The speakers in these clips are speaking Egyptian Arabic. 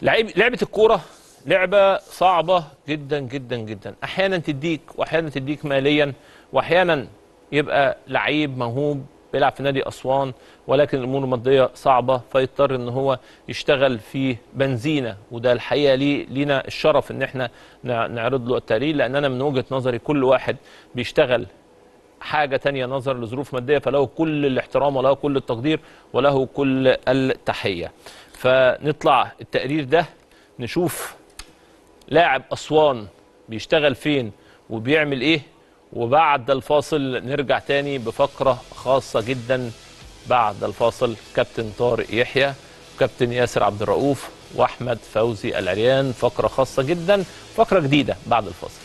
لعيب لعبه الكوره لعبه صعبه جدا جدا جدا احيانا تديك واحيانا تديك ماليا واحيانا يبقى لعيب موهوب بيلعب في نادي اسوان ولكن الامور الماديه صعبه فيضطر ان هو يشتغل في بنزينه وده الحقيقه ليه لينا الشرف ان احنا نع- نعرض له التقرير لان انا من وجهه نظري كل واحد بيشتغل حاجه تانية نظر لظروف ماديه فله كل الاحترام وله كل التقدير وله كل التحيه فنطلع التقرير ده نشوف لاعب اسوان بيشتغل فين وبيعمل ايه وبعد الفاصل نرجع تاني بفقره خاصه جدا بعد الفاصل كابتن طارق يحيى وكابتن ياسر عبد الرؤوف واحمد فوزي العريان فقره خاصه جدا فقره جديده بعد الفاصل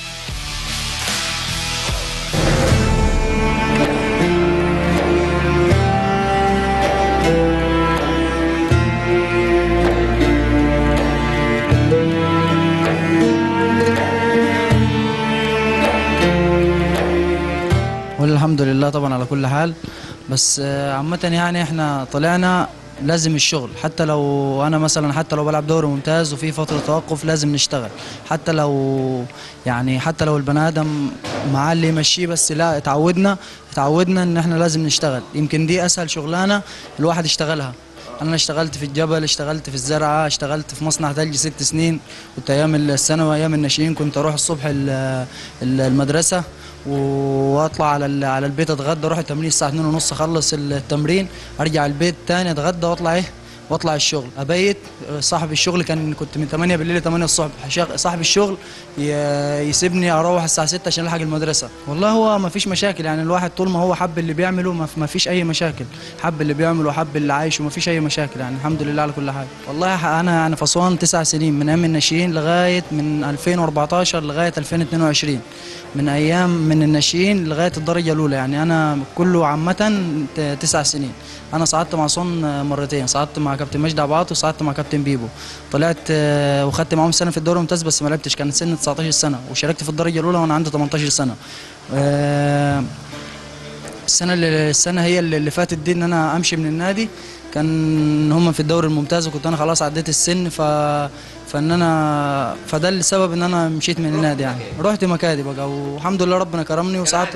والحمد لله طبعا على كل حال بس آه، عامة يعني احنا طلعنا لازم الشغل حتى لو انا مثلا حتى لو بلعب دوري ممتاز وفي فتره توقف لازم نشتغل حتى لو يعني حتى لو البني ادم معاه اللي يمشيه بس لا اتعودنا اتعودنا ان احنا لازم نشتغل يمكن دي اسهل شغلانه الواحد يشتغلها انا اشتغلت في الجبل اشتغلت في الزرعه اشتغلت في مصنع ثلج ست سنين كنت ايام الثانوي ايام الناشئين كنت اروح الصبح ال- ال- المدرسه واطلع على ال- على البيت اتغدى اروح التمرين الساعه 2 ونص اخلص التمرين ارجع البيت تاني اتغدى واطلع ايه واطلع الشغل ابيت صاحب الشغل كان كنت من 8 بالليل ل 8 الصبح شغ- صاحب الشغل ي- يسيبني اروح الساعه 6 عشان الحق المدرسه والله هو ما فيش مشاكل يعني الواحد طول ما هو حب اللي بيعمله ما ما فيش اي مشاكل حب اللي بيعمله وحب اللي عايشه ما فيش اي مشاكل يعني الحمد لله على كل حال والله ح- انا يعني في اسوان تسع سنين من ايام الناشئين لغايه من 2014 لغايه 2022 من ايام من الناشئين لغايه الدرجه الاولى يعني انا كله عامه ت- تسع سنين انا صعدت مع اسوان مرتين صعدت مع كابتن مجدي عباط وصعدت مع كابتن بيبو طلعت آه، وخدت معاهم سنه في الدوري الممتاز بس ما لعبتش كان سن 19 سنه وشاركت في الدرجه الاولى وانا عندي 18 سنه آه، السنه اللي السنه هي اللي اللي فاتت دي ان انا امشي من النادي كان هم في الدوري الممتاز وكنت انا خلاص عديت السن ف فان انا فده السبب ان انا مشيت من النادي يعني رحت مكادي بقى والحمد لله ربنا كرمني وساعات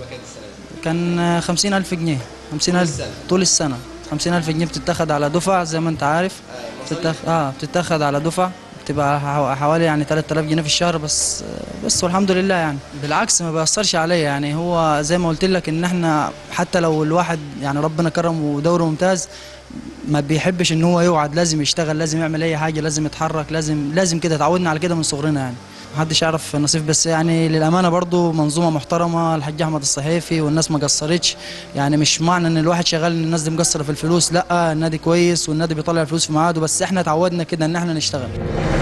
كان خمسين ألف جنيه خمسين ألف طول السنة خمسين ألف جنيه بتتاخد على دفع زي ما أنت عارف بتتاخد آه بتتاخد على دفع بتبقى حو- حوالي يعني 3000 جنيه في الشهر بس بس والحمد لله يعني بالعكس ما بيأثرش عليا يعني هو زي ما قلت لك ان احنا حتى لو الواحد يعني ربنا كرم ودوره ممتاز ما بيحبش ان هو يقعد لازم يشتغل لازم يعمل اي حاجه لازم يتحرك لازم لازم كده اتعودنا على كده من صغرنا يعني محدش يعرف نصيف بس يعني للامانه برضو منظومه محترمه الحاج احمد الصحيفي والناس ما قصرتش يعني مش معنى ان الواحد شغال ان الناس دي مقصره في الفلوس لا النادي كويس والنادي بيطلع الفلوس في ميعاده بس احنا اتعودنا كده ان احنا نشتغل